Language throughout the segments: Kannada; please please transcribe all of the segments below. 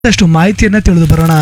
ಅಷ್ಟು ಮಾಹಿತಿಯನ್ನ ತಿಳಿದು ಬರೋಣ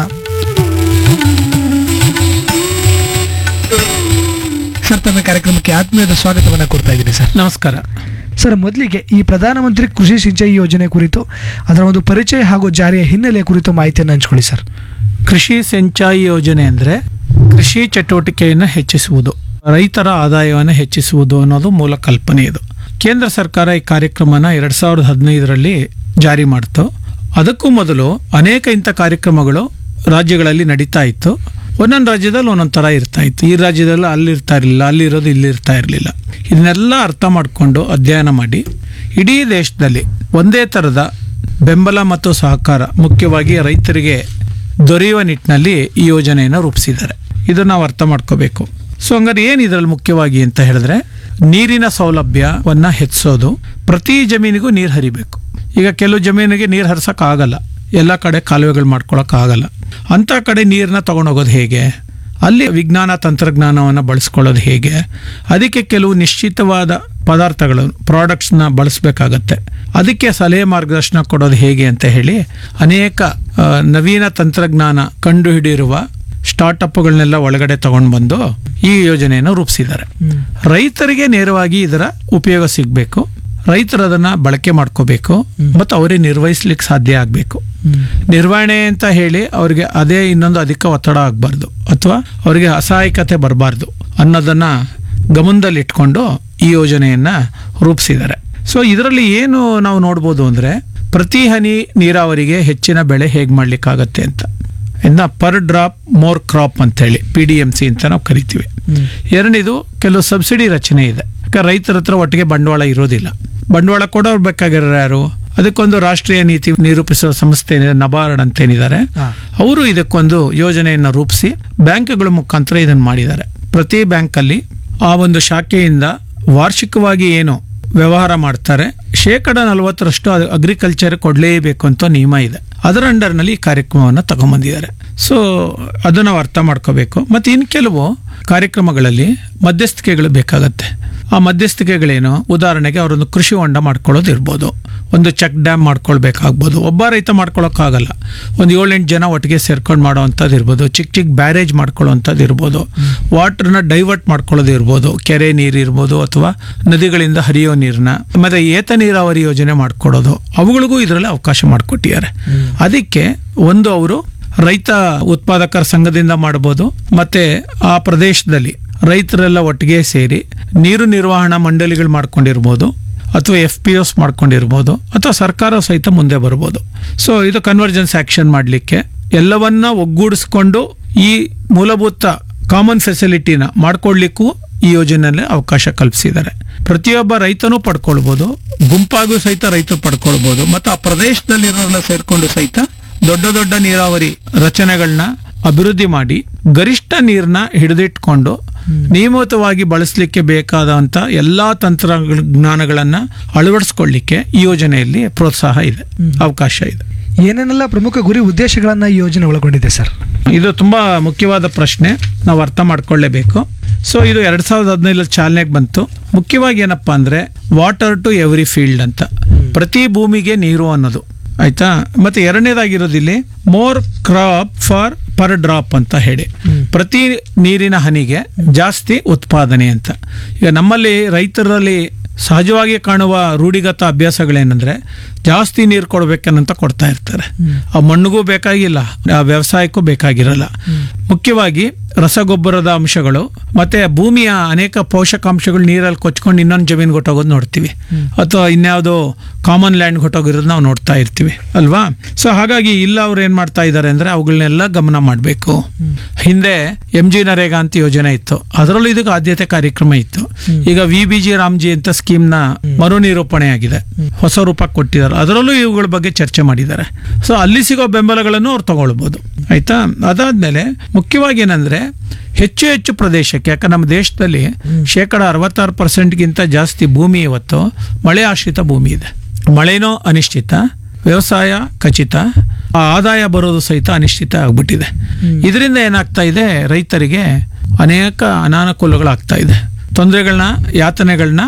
ಸರ್ ತಮ್ಮ ಕಾರ್ಯಕ್ರಮಕ್ಕೆ ಆತ್ಮೀಯದ ಸ್ವಾಗತವನ್ನ ಕೊಡ್ತಾ ಇದ್ದೀನಿ ಸರ್ ನಮಸ್ಕಾರ ಸರ್ ಮೊದಲಿಗೆ ಈ ಪ್ರಧಾನಮಂತ್ರಿ ಕೃಷಿ ಸಿಂಚಾಯಿ ಯೋಜನೆ ಕುರಿತು ಅದರ ಒಂದು ಪರಿಚಯ ಹಾಗೂ ಜಾರಿಯ ಹಿನ್ನೆಲೆಯ ಕುರಿತು ಮಾಹಿತಿಯನ್ನು ಹಂಚ್ಕೊಳ್ಳಿ ಸರ್ ಕೃಷಿ ಸಿಂಚಾಯಿ ಯೋಜನೆ ಅಂದರೆ ಕೃಷಿ ಚಟುವಟಿಕೆಯನ್ನು ಹೆಚ್ಚಿಸುವುದು ರೈತರ ಆದಾಯವನ್ನು ಹೆಚ್ಚಿಸುವುದು ಅನ್ನೋದು ಮೂಲ ಕಲ್ಪನೆ ಇದು ಕೇಂದ್ರ ಸರ್ಕಾರ ಈ ಕಾರ್ಯಕ್ರಮನ ಎರಡು ಸಾವಿರದ ಹದಿನೈದರಲ್ಲಿ ಜಾರಿ ಮಾಡ್ತು ಅದಕ್ಕೂ ಮೊದಲು ಅನೇಕ ಇಂಥ ಕಾರ್ಯಕ್ರಮಗಳು ರಾಜ್ಯಗಳಲ್ಲಿ ನಡೀತಾ ಇತ್ತು ಒಂದೊಂದು ರಾಜ್ಯದಲ್ಲಿ ಒಂದೊಂದು ಥರ ಇರ್ತಾ ಇತ್ತು ಈ ರಾಜ್ಯದಲ್ಲಿ ಅಲ್ಲಿ ಇರ್ತಾ ಇರಲಿಲ್ಲ ಅಲ್ಲಿರೋದು ಇಲ್ಲಿ ಇರ್ತಾ ಇರಲಿಲ್ಲ ಇದನ್ನೆಲ್ಲ ಅರ್ಥ ಮಾಡಿಕೊಂಡು ಅಧ್ಯಯನ ಮಾಡಿ ಇಡೀ ದೇಶದಲ್ಲಿ ಒಂದೇ ಥರದ ಬೆಂಬಲ ಮತ್ತು ಸಹಕಾರ ಮುಖ್ಯವಾಗಿ ರೈತರಿಗೆ ದೊರೆಯುವ ನಿಟ್ಟಿನಲ್ಲಿ ಈ ಯೋಜನೆಯನ್ನು ರೂಪಿಸಿದ್ದಾರೆ ಇದು ನಾವು ಅರ್ಥ ಮಾಡ್ಕೋಬೇಕು ಸೊ ಹಂಗಾರೆ ಏನು ಇದರಲ್ಲಿ ಮುಖ್ಯವಾಗಿ ಅಂತ ಹೇಳಿದ್ರೆ ನೀರಿನ ಸೌಲಭ್ಯವನ್ನ ಹೆಚ್ಚಿಸೋದು ಪ್ರತಿ ಜಮೀನಿಗೂ ನೀರು ಹರಿಬೇಕು ಈಗ ಕೆಲವು ಜಮೀನಿಗೆ ನೀರು ಹರಿಸಕ್ ಆಗಲ್ಲ ಎಲ್ಲ ಕಡೆ ಕಾಲುವೆಗಳು ಮಾಡ್ಕೊಳಕ್ ಆಗಲ್ಲ ಅಂತ ಕಡೆ ನೀರನ್ನ ತಗೊಂಡೋಗೋದು ಹೇಗೆ ಅಲ್ಲಿ ವಿಜ್ಞಾನ ತಂತ್ರಜ್ಞಾನವನ್ನು ಬಳಸ್ಕೊಳ್ಳೋದು ಹೇಗೆ ಅದಕ್ಕೆ ಕೆಲವು ನಿಶ್ಚಿತವಾದ ಪದಾರ್ಥಗಳು ಪ್ರಾಡಕ್ಟ್ಸ್ನ ಬಳಸಬೇಕಾಗತ್ತೆ ಅದಕ್ಕೆ ಸಲಹೆ ಮಾರ್ಗದರ್ಶನ ಕೊಡೋದು ಹೇಗೆ ಅಂತ ಹೇಳಿ ಅನೇಕ ಆ, ನವೀನ ತಂತ್ರಜ್ಞಾನ ಕಂಡುಹಿಡಿದಿರುವ ಸ್ಟಾರ್ಟಪ್ಗಳನ್ನೆಲ್ಲ ಒಳಗಡೆ ತಗೊಂಡು ಬಂದು ಈ ಯೋಜನೆಯನ್ನು ರೂಪಿಸಿದ್ದಾರೆ ರೈತರಿಗೆ ನೇರವಾಗಿ ಇದರ ಉಪಯೋಗ ಸಿಗಬೇಕು ರೈತರು ಅದನ್ನ ಬಳಕೆ ಮಾಡ್ಕೋಬೇಕು ಮತ್ತು ಅವರೇ ನಿರ್ವಹಿಸ್ಲಿಕ್ಕೆ ಸಾಧ್ಯ ಆಗಬೇಕು ನಿರ್ವಹಣೆ ಅಂತ ಹೇಳಿ ಅವ್ರಿಗೆ ಅದೇ ಇನ್ನೊಂದು ಅಧಿಕ ಒತ್ತಡ ಆಗಬಾರ್ದು ಅಥವಾ ಅವರಿಗೆ ಅಸಹಾಯಕತೆ ಬರಬಾರ್ದು ಅನ್ನೋದನ್ನ ಗಮನದಲ್ಲಿಟ್ಕೊಂಡು ಈ ಯೋಜನೆಯನ್ನ ರೂಪಿಸಿದ್ದಾರೆ ಸೊ ಇದರಲ್ಲಿ ಏನು ನಾವು ನೋಡ್ಬೋದು ಅಂದ್ರೆ ಪ್ರತಿ ಹನಿ ನೀರಾವರಿಗೆ ಹೆಚ್ಚಿನ ಬೆಳೆ ಹೇಗೆ ಮಾಡ್ಲಿಕ್ಕಾಗತ್ತೆ ಅಂತ ಇನ್ನ ಪರ್ ಡ್ರಾಪ್ ಮೋರ್ ಕ್ರಾಪ್ ಅಂತ ಹೇಳಿ ಪಿ ಡಿ ಎಂ ಸಿ ಅಂತ ನಾವು ಕರಿತೀವಿ ಎರಡನೇದು ಕೆಲವು ಸಬ್ಸಿಡಿ ರಚನೆ ಇದೆ ಯಾಕಂದ್ರೆ ರೈತರ ಹತ್ರ ಒಟ್ಟಿಗೆ ಬಂಡವಾಳ ಇರೋದಿಲ್ಲ ಬಂಡವಾಳ ಕೊಡೋರು ಬೇಕಾಗಿರೋ ಯಾರು ಅದಕ್ಕೊಂದು ರಾಷ್ಟ್ರೀಯ ನೀತಿ ನಿರೂಪಿಸುವ ಸಂಸ್ಥೆ ಏನಿದೆ ನಬಾರ್ಡ್ ಅಂತ ಏನಿದ್ದಾರೆ ಹಾ. ಅವರು ಇದಕ್ಕೊಂದು ಯೋಜನೆಯನ್ನು ರೂಪಿಸಿ ಬ್ಯಾಂಕ್ಗಳ ಮುಖಾಂತರ ಇದನ್ನು ಮಾಡಿದ್ದಾರೆ ಪ್ರತಿ ಬ್ಯಾಂಕಲ್ಲಿ ಆ ಒಂದು ಶಾಖೆಯಿಂದ ವಾರ್ಷಿಕವಾಗಿ ಏನು ವ್ಯವಹಾರ ಮಾಡ್ತಾರೆ ಶೇಕಡ ನಲವತ್ತರಷ್ಟು ಅಗ್ರಿಕಲ್ಚರ್ ಕೊಡಲೇಬೇಕು ಅಂತ ನಿಯಮ ಇದೆ ಅದರ ಅಂಡರ್ನಲ್ಲಿ ಈ ಕಾರ್ಯಕ್ರಮವನ್ನು ತಗೊಂಬಂದಿದ್ದಾರೆ ಸೊ ಅದು ನಾವು ಅರ್ಥ ಮಾಡ್ಕೋಬೇಕು ಮತ್ತು ಇನ್ನು ಕೆಲವು ಕಾರ್ಯಕ್ರಮಗಳಲ್ಲಿ ಮಧ್ಯಸ್ಥಿಕೆಗಳು ಬೇಕಾಗತ್ತೆ ಆ ಮಧ್ಯಸ್ಥಿಕೆಗಳೇನು ಉದಾಹರಣೆಗೆ ಅವರೊಂದು ಕೃಷಿ ಹೊಂಡ ಮಾಡ್ಕೊಳ್ಳೋದು ಇರ್ಬೋದು ಒಂದು ಚೆಕ್ ಡ್ಯಾಮ್ ಮಾಡ್ಕೊಳ್ಬೇಕಾಗ್ಬೋದು ಒಬ್ಬ ರೈತ ಮಾಡ್ಕೊಳಕ್ಕಾಗಲ್ಲ ಒಂದು ಏಳೆಂಟು ಜನ ಒಟ್ಟಿಗೆ ಸೇರ್ಕೊಂಡು ಮಾಡೋವಂಥದ್ದು ಇರ್ಬೋದು ಚಿಕ್ಕ ಚಿಕ್ಕ ಬ್ಯಾರೇಜ್ ಮಾಡ್ಕೊಳ್ಳೋವಂಥದ್ದು ಇರ್ಬೋದು ವಾಟರ್ನ ಡೈವರ್ಟ್ ಮಾಡ್ಕೊಳ್ಳೋದು ಇರ್ಬೋದು ಕೆರೆ ನೀರು ಇರ್ಬೋದು ಅಥವಾ ನದಿಗಳಿಂದ ಹರಿಯೋ ನೀರನ್ನ ಮತ್ತೆ ಏತ ನೀರಾವರಿ ಯೋಜನೆ ಮಾಡ್ಕೊಡೋದು ಅವುಗಳಿಗೂ ಇದರಲ್ಲಿ ಅವಕಾಶ ಮಾಡಿಕೊಟ್ಟಿದ್ದಾರೆ ಅದಕ್ಕೆ ಒಂದು ಅವರು ರೈತ ಉತ್ಪಾದಕರ ಸಂಘದಿಂದ ಮಾಡ್ಬೋದು ಮತ್ತೆ ಆ ಪ್ರದೇಶದಲ್ಲಿ ರೈತರೆಲ್ಲ ಒಟ್ಟಿಗೆ ಸೇರಿ ನೀರು ನಿರ್ವಹಣಾ ಮಂಡಳಿಗಳು ಮಾಡ್ಕೊಂಡಿರ್ಬೋದು ಅಥವಾ ಎಫ್ ಪಿ ಎಸ್ ಮಾಡ್ಕೊಂಡಿರ್ಬೋದು ಅಥವಾ ಸರ್ಕಾರ ಸಹಿತ ಮುಂದೆ ಬರ್ಬೋದು ಸೊ ಇದು ಕನ್ವರ್ಜೆನ್ಸ್ ಆಕ್ಷನ್ ಮಾಡಲಿಕ್ಕೆ ಎಲ್ಲವನ್ನ ಒಗ್ಗೂಡಿಸ್ಕೊಂಡು ಈ ಮೂಲಭೂತ ಕಾಮನ್ ಫೆಸಿಲಿಟಿನ ಮಾಡ್ಕೊಡ್ಲಿಕ್ಕೂ ಈ ಯೋಜನೆಯಲ್ಲಿ ಅವಕಾಶ ಕಲ್ಪಿಸಿದ್ದಾರೆ ಪ್ರತಿಯೊಬ್ಬ ರೈತನೂ ಪಡ್ಕೊಳ್ಬೋದು ಗುಂಪಾಗೂ ಸಹಿತ ರೈತರು ಪಡ್ಕೊಳ್ಬೋದು ಮತ್ತು ಆ ಪ್ರದೇಶದಲ್ಲಿರೋರೆಲ್ಲ ಸೇರ್ಕೊಂಡು ಸಹಿತ ದೊಡ್ಡ ದೊಡ್ಡ ನೀರಾವರಿ ರಚನೆಗಳನ್ನ ಅಭಿವೃದ್ಧಿ ಮಾಡಿ ಗರಿಷ್ಠ ನೀರನ್ನ ಹಿಡಿದಿಟ್ಕೊಂಡು ನಿಯಮಿತವಾಗಿ ಬಳಸಲಿಕ್ಕೆ ಬೇಕಾದಂತ ಎಲ್ಲಾ ತಂತ್ರಜ್ಞಾನಗಳನ್ನ ಅಳವಡಿಸ್ಕೊಳ್ಳಿಕ್ಕೆ ಈ ಯೋಜನೆಯಲ್ಲಿ ಪ್ರೋತ್ಸಾಹ ಇದೆ ಅವಕಾಶ ಇದೆ ಏನೇನೆಲ್ಲ ಪ್ರಮುಖ ಗುರಿ ಉದ್ದೇಶಗಳನ್ನ ಈ ಯೋಜನೆ ಒಳಗೊಂಡಿದೆ ಸರ್ ಇದು ತುಂಬಾ ಮುಖ್ಯವಾದ ಪ್ರಶ್ನೆ ನಾವು ಅರ್ಥ ಮಾಡ್ಕೊಳ್ಳೇಬೇಕು ಸೊ ಇದು ಎರಡ್ ಸಾವಿರದ ಹದಿನೈದರಲ್ಲಿ ಚಾಲನೆಗೆ ಬಂತು ಮುಖ್ಯವಾಗಿ ಏನಪ್ಪಾ ಅಂದ್ರೆ ವಾಟರ್ ಟು ಎವ್ರಿ ಫೀಲ್ಡ್ ಅಂತ ಪ್ರತಿ ಭೂಮಿಗೆ ನೀರು ಅನ್ನೋದು ಆಯ್ತಾ ಮತ್ತೆ ಎರಡನೇದಾಗಿರೋದಿಲ್ಲಿ more crop for per drop ಅಂತ ಹೇಳಿ ಪ್ರತಿ ನೀರಿನ ಹನಿಗೆ ಜಾಸ್ತಿ ಉತ್ಪಾದನೆ ಅಂತ ಈಗ ನಮ್ಮಲ್ಲಿ ರೈತರಲ್ಲಿ ಸಹಜವಾಗಿ ಕಾಣುವ ರೂಢಿಗತ ಅಭ್ಯಾಸಗಳೇನೆಂದ್ರೆ ಜಾಸ್ತಿ ನೀರು ಕೊಡ್ಬೇಕನ್ನಂತ ಕೊಡ್ತಾ ಇರ್ತಾರೆ ಆ ಮಣ್ಣಿಗೂ ಬೇಕಾಗಿಲ್ಲ ಆ ವ್ಯವಸಾಯಕ್ಕೂ ಬೇಕಾಗಿರಲ್ಲ ಮುಖ್ಯವಾಗಿ ರಸಗೊಬ್ಬರದ ಅಂಶಗಳು ಮತ್ತೆ ಭೂಮಿಯ ಅನೇಕ ಪೋಷಕಾಂಶಗಳು ನೀರಲ್ಲಿ ಕೊಚ್ಕೊಂಡು ಇನ್ನೊಂದು ಜಮೀನು ಕೊಟ್ಟೋಗೋದು ನೋಡ್ತೀವಿ ಅಥವಾ ಇನ್ಯಾವುದೋ ಕಾಮನ್ ಲ್ಯಾಂಡ್ ಕೊಟ್ಟೋಗಿರೋದು ನಾವು ನೋಡ್ತಾ ಇರ್ತೀವಿ ಅಲ್ವಾ ಸೊ ಹಾಗಾಗಿ ಇಲ್ಲ ಅವ್ರು ಏನ್ ಮಾಡ್ತಾ ಇದ್ದಾರೆ ಅಂದ್ರೆ ಅವುಗಳನ್ನೆಲ್ಲ ಗಮನ ಮಾಡಬೇಕು ಹಿಂದೆ ಎಂ ಜಿ ನರೇಗಾ ಅಂತ ಯೋಜನೆ ಇತ್ತು ಅದರಲ್ಲೂ ಇದಕ್ಕೆ ಆದ್ಯತೆ ಕಾರ್ಯಕ್ರಮ ಇತ್ತು ಈಗ ವಿ ಬಿ ಜಿ ರಾಮ್ಜಿ ಅಂತ ಸ್ಕೀಮ್ ನ ಮರು ನಿರೂಪಣೆ ಆಗಿದೆ ಹೊಸ ರೂಪ ಕೊಟ್ಟಿದ್ದಾರೆ ಅದರಲ್ಲೂ ಇವುಗಳ ಬಗ್ಗೆ ಚರ್ಚೆ ಮಾಡಿದ್ದಾರೆ ಸೊ ಅಲ್ಲಿ ಸಿಗೋ ಬೆಂಬಲಗಳನ್ನು ಅವ್ರು ತಗೊಳ್ಬಹುದು ಆಯ್ತಾ ಅದಾದ್ಮೇಲೆ ಮುಖ್ಯವಾಗಿ ಏನಂದ್ರೆ ಹೆಚ್ಚು ಹೆಚ್ಚು ಪ್ರದೇಶಕ್ಕೆ ಯಾಕಂದ್ರೆ ನಮ್ಮ ದೇಶದಲ್ಲಿ ಶೇಕಡ ಅರವತ್ತಾರು ಪರ್ಸೆಂಟ್ಗಿಂತ ಜಾಸ್ತಿ ಭೂಮಿ ಇವತ್ತು ಮಳೆ ಆಶ್ರಿತ ಭೂಮಿ ಇದೆ ಮಳೆನೋ ಅನಿಶ್ಚಿತ ವ್ಯವಸಾಯ ಖಚಿತ ಆ ಆದಾಯ ಬರೋದು ಸಹಿತ ಅನಿಶ್ಚಿತ ಆಗ್ಬಿಟ್ಟಿದೆ ಇದರಿಂದ ಏನಾಗ್ತಾ ಇದೆ ರೈತರಿಗೆ ಅನೇಕ ಅನಾನುಕೂಲಗಳಾಗ್ತಾ ಇದೆ ತೊಂದರೆಗಳನ್ನ ಯಾತನೆಗಳನ್ನ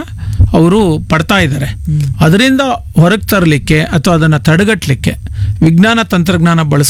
ಅವರು ಪಡ್ತಾ ಇದ್ದಾರೆ ಅದರಿಂದ ಹೊರಗೆ ತರಲಿಕ್ಕೆ ಅಥವಾ ಅದನ್ನು ತಡೆಗಟ್ಟಲಿಕ್ಕೆ ವಿಜ್ಞಾನ ತಂತ್ರಜ್ಞಾನ ಬಳಸ್